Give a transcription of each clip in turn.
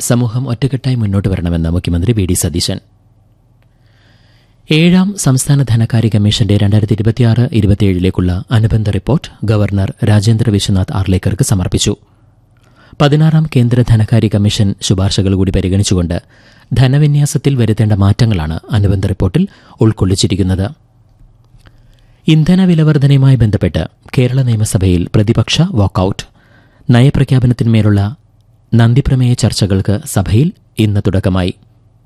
സമൂഹം ഒറ്റക്കെട്ടായി മുന്നോട്ട് വരണമെന്ന് മുഖ്യമന്ത്രി വി ഡി സതീശൻ ഏഴാം സംസ്ഥാന ധനകാര്യ കമ്മീഷന്റെ രണ്ടായിരത്തി ഇരുപത്തിയാറ് ഇരുപത്തിയേഴിലേക്കുള്ള അനുബന്ധ റിപ്പോർട്ട് ഗവർണർ രാജേന്ദ്ര വിശ്വനാഥ് ആർലേക്കർക്ക് സമർപ്പിച്ചു പതിനാറാം കേന്ദ്ര ധനകാര്യ കമ്മീഷൻ ശുപാർശകൾ കൂടി പരിഗണിച്ചുകൊണ്ട് ധനവിന്യാസത്തിൽ വരുത്തേണ്ട മാറ്റങ്ങളാണ് അനുബന്ധ റിപ്പോർട്ടിൽ ഉൾക്കൊള്ളിച്ചിരിക്കുന്നത് ഇന്ധന വിലവർധനയുമായി ബന്ധപ്പെട്ട് കേരള നിയമസഭയിൽ പ്രതിപക്ഷ വാക്കൌട്ട് നയപ്രഖ്യാപനത്തിന്മേലുള്ള നന്ദിപ്രമേയ ചർച്ചകൾക്ക് സഭയിൽ ഇന്ന് തുടക്കമായി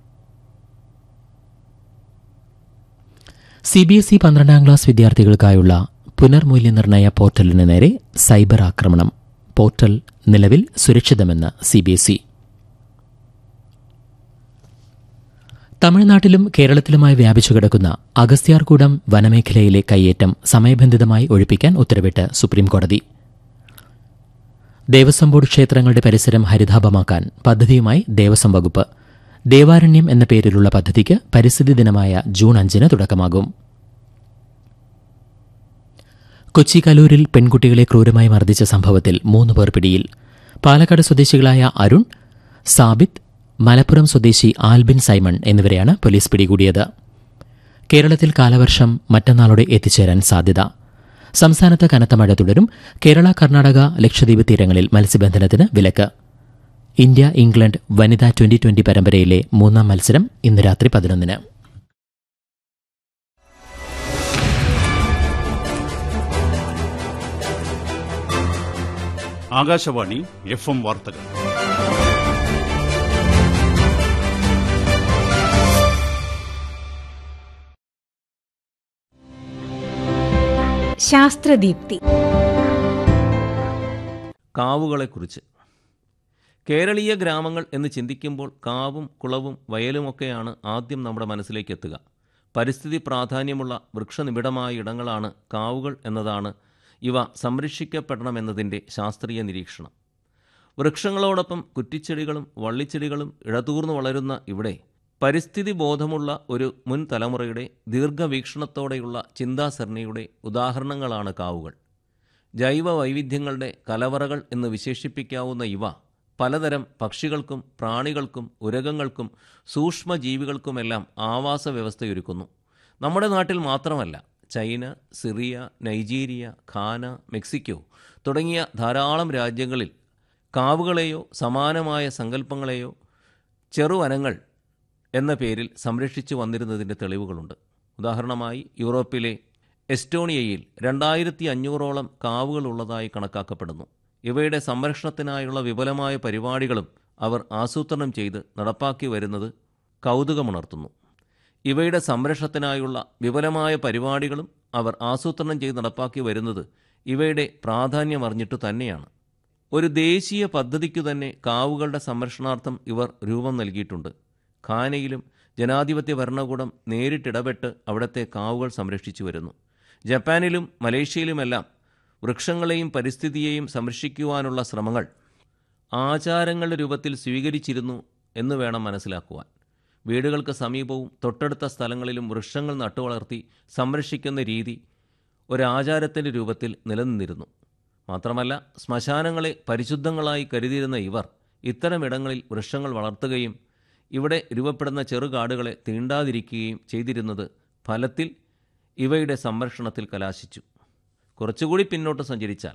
സി ബി എസ് ഇ പന്ത്രണ്ടാം ക്ലാസ് വിദ്യാർത്ഥികൾക്കായുള്ള പുനർമൂല്യനിർണയ പോർട്ടലിന് നേരെ സൈബർ ആക്രമണം പോർട്ടൽ നിലവിൽ സുരക്ഷിതമെന്ന് സി ബി എസ് ഇ തമിഴ്നാട്ടിലും കേരളത്തിലുമായി വ്യാപിച്ചു കിടക്കുന്ന അഗസ്ത്യാർകൂടം വനമേഖലയിലെ കയ്യേറ്റം സമയബന്ധിതമായി ഒഴിപ്പിക്കാൻ ഉത്തരവിട്ട് സുപ്രീംകോടതി ദേവസ്വം ബോർഡ് ക്ഷേത്രങ്ങളുടെ പരിസരം ഹരിതാഭമാക്കാൻ പദ്ധതിയുമായി ദേവസ്വം വകുപ്പ് ദേവാരണ്യം എന്ന പേരിലുള്ള പദ്ധതിക്ക് പരിസ്ഥിതി ദിനമായ ജൂൺ അഞ്ചിന് തുടക്കമാകും കൊച്ചി കലൂരിൽ പെൺകുട്ടികളെ ക്രൂരമായി മർദ്ദിച്ച സംഭവത്തിൽ മൂന്ന് പേർ പിടിയിൽ പാലക്കാട് സ്വദേശികളായ അരുൺ സാബിത്ത് മലപ്പുറം സ്വദേശി ആൽബിൻ സൈമൺ എന്നിവരെയാണ് പോലീസ് പിടികൂടിയത് കേരളത്തിൽ കാലവർഷം മറ്റന്നാളോടെ എത്തിച്ചേരാൻ സാധ്യത സംസ്ഥാനത്ത് കനത്ത മഴ തുടരും കേരള കർണാടക ലക്ഷദ്വീപ് തീരങ്ങളിൽ മത്സ്യബന്ധനത്തിന് വിലക്ക് ഇന്ത്യ ഇംഗ്ലണ്ട് വനിതാ ട്വന്റി ട്വന്റി പരമ്പരയിലെ മൂന്നാം മത്സരം ഇന്ന് രാത്രി പതിനൊന്നിന് ആകാശവാണി എഫ് എം വാർത്തകൾ ശാസ്ത്രദീപ്തി കാവുകളെക്കുറിച്ച് കേരളീയ ഗ്രാമങ്ങൾ എന്ന് ചിന്തിക്കുമ്പോൾ കാവും കുളവും വയലുമൊക്കെയാണ് ആദ്യം നമ്മുടെ മനസ്സിലേക്ക് എത്തുക പരിസ്ഥിതി പ്രാധാന്യമുള്ള വൃക്ഷനിബിഡമായ ഇടങ്ങളാണ് കാവുകൾ എന്നതാണ് ഇവ സംരക്ഷിക്കപ്പെടണമെന്നതിൻ്റെ ശാസ്ത്രീയ നിരീക്ഷണം വൃക്ഷങ്ങളോടൊപ്പം കുറ്റിച്ചെടികളും വള്ളിച്ചെടികളും ഇടതൂർന്നു വളരുന്ന ഇവിടെ പരിസ്ഥിതി ബോധമുള്ള ഒരു മുൻ തലമുറയുടെ ദീർഘവീക്ഷണത്തോടെയുള്ള ചിന്താസരണിയുടെ ഉദാഹരണങ്ങളാണ് കാവുകൾ ജൈവ വൈവിധ്യങ്ങളുടെ കലവറകൾ എന്ന് വിശേഷിപ്പിക്കാവുന്ന ഇവ പലതരം പക്ഷികൾക്കും പ്രാണികൾക്കും ഉരകങ്ങൾക്കും സൂക്ഷ്മജീവികൾക്കുമെല്ലാം ആവാസ വ്യവസ്ഥയൊരുക്കുന്നു നമ്മുടെ നാട്ടിൽ മാത്രമല്ല China Syria Nigeria Ghana Mexico തുടങ്ങിയ ധാരാളം രാജ്യങ്ങളിൽ കാവുകളെയോ സമാനമായ സങ്കല്പങ്ങളെയോ ചെറുവനങ്ങൾ എന്ന പേരിൽ സംരക്ഷിച്ചു വന്നിരുന്നതിൻ്റെ തെളിവുകളുണ്ട് ഉദാഹരണമായി യൂറോപ്പിലെ എസ്റ്റോണിയയിൽ രണ്ടായിരത്തി അഞ്ഞൂറോളം കാവുകളുള്ളതായി കണക്കാക്കപ്പെടുന്നു ഇവയുടെ സംരക്ഷണത്തിനായുള്ള വിപുലമായ പരിപാടികളും അവർ ആസൂത്രണം ചെയ്ത് നടപ്പാക്കി വരുന്നത് കൗതുകമുണർത്തുന്നു ഇവയുടെ സംരക്ഷണത്തിനായുള്ള വിപുലമായ പരിപാടികളും അവർ ആസൂത്രണം ചെയ്ത് നടപ്പാക്കി വരുന്നത് ഇവയുടെ പ്രാധാന്യം അറിഞ്ഞിട്ട് തന്നെയാണ് ഒരു ദേശീയ പദ്ധതിക്കു തന്നെ കാവുകളുടെ സംരക്ഷണാർത്ഥം ഇവർ രൂപം നൽകിയിട്ടുണ്ട് ഖാനയിലും ജനാധിപത്യ ഭരണകൂടം നേരിട്ടിടപെട്ട് അവിടുത്തെ കാവുകൾ സംരക്ഷിച്ചു വരുന്നു ജപ്പാനിലും മലേഷ്യയിലുമെല്ലാം വൃക്ഷങ്ങളെയും പരിസ്ഥിതിയെയും സംരക്ഷിക്കുവാനുള്ള ശ്രമങ്ങൾ ആചാരങ്ങളുടെ രൂപത്തിൽ സ്വീകരിച്ചിരുന്നു എന്ന് വേണം മനസ്സിലാക്കുവാൻ വീടുകൾക്ക് സമീപവും തൊട്ടടുത്ത സ്ഥലങ്ങളിലും വൃക്ഷങ്ങൾ നട്ടുവളർത്തി സംരക്ഷിക്കുന്ന രീതി ഒരാചാരത്തിൻ്റെ രൂപത്തിൽ നിലനിന്നിരുന്നു മാത്രമല്ല ശ്മശാനങ്ങളെ പരിശുദ്ധങ്ങളായി കരുതിയിരുന്ന ഇവർ ഇത്തരമിടങ്ങളിൽ വൃക്ഷങ്ങൾ വളർത്തുകയും ഇവിടെ രൂപപ്പെടുന്ന ചെറുകാടുകളെ തീണ്ടാതിരിക്കുകയും ചെയ്തിരുന്നത് ഫലത്തിൽ ഇവയുടെ സംരക്ഷണത്തിൽ കലാശിച്ചു കുറച്ചുകൂടി പിന്നോട്ട് സഞ്ചരിച്ചാൽ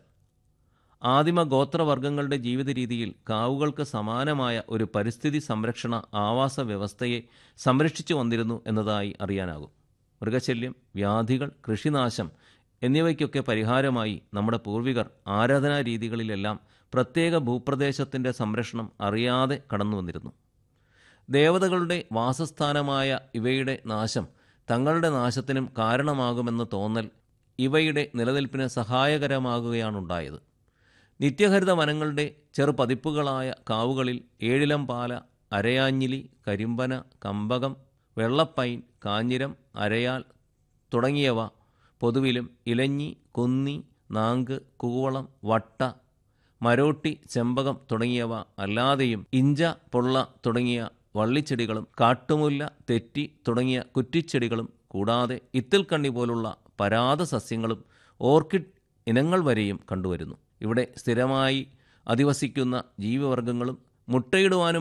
ആദിമ ഗോത്രവർഗങ്ങളുടെ ജീവിത രീതിയിൽ കാവുകൾക്ക് സമാനമായ ഒരു പരിസ്ഥിതി സംരക്ഷണ ആവാസ വ്യവസ്ഥയെ സംരക്ഷിച്ചു വന്നിരുന്നു എന്നതായി അറിയാനാകും മൃഗശല്യം വ്യാധികൾ കൃഷിനാശം എന്നിവയ്ക്കൊക്കെ പരിഹാരമായി നമ്മുടെ പൂർവികർ ആരാധനാ രീതികളിലെല്ലാം പ്രത്യേക ഭൂപ്രദേശത്തിൻ്റെ സംരക്ഷണം അറിയാതെ കടന്നു വന്നിരുന്നു ദേവതകളുടെ വാസസ്ഥാനമായ ഇവയുടെ നാശം തങ്ങളുടെ നാശത്തിനും കാരണമാകുമെന്ന് തോന്നൽ ഇവയുടെ നിലനിൽപ്പിന് സഹായകരമാകുകയാണുണ്ടായത് നിത്യഹരിത വനങ്ങളുടെ ചെറുപതിപ്പുകളായ കാവുകളിൽ ഏഴിലംപാല അരയാഞ്ഞിലി കരിമ്പന കമ്പകം വെള്ളപ്പൈൻ കാഞ്ഞിരം അരയാൽ തുടങ്ങിയവ പൊതുവിലും ഇലഞ്ഞി കുന്നി നാങ്ക് കൂവളം വട്ട മരോട്ടി ചെമ്പകം തുടങ്ങിയവ അല്ലാതെയും ഇഞ്ച പൊള്ള തുടങ്ങിയ വള്ളിച്ചെടികളും കാട്ടുമുല്ല തെറ്റി തുടങ്ങിയ കുറ്റിച്ചെടികളും കൂടാതെ ഇത്തിൽക്കണ്ണി പോലുള്ള പരാത സസ്യങ്ങളും ഓർക്കിഡ് ഇനങ്ങൾ വരെയും കണ്ടുവരുന്നു ഇവിടെ സ്ഥിരമായി അധിവസിക്കുന്ന ജീവിവർഗങ്ങളും മുട്ടയിടുവാനും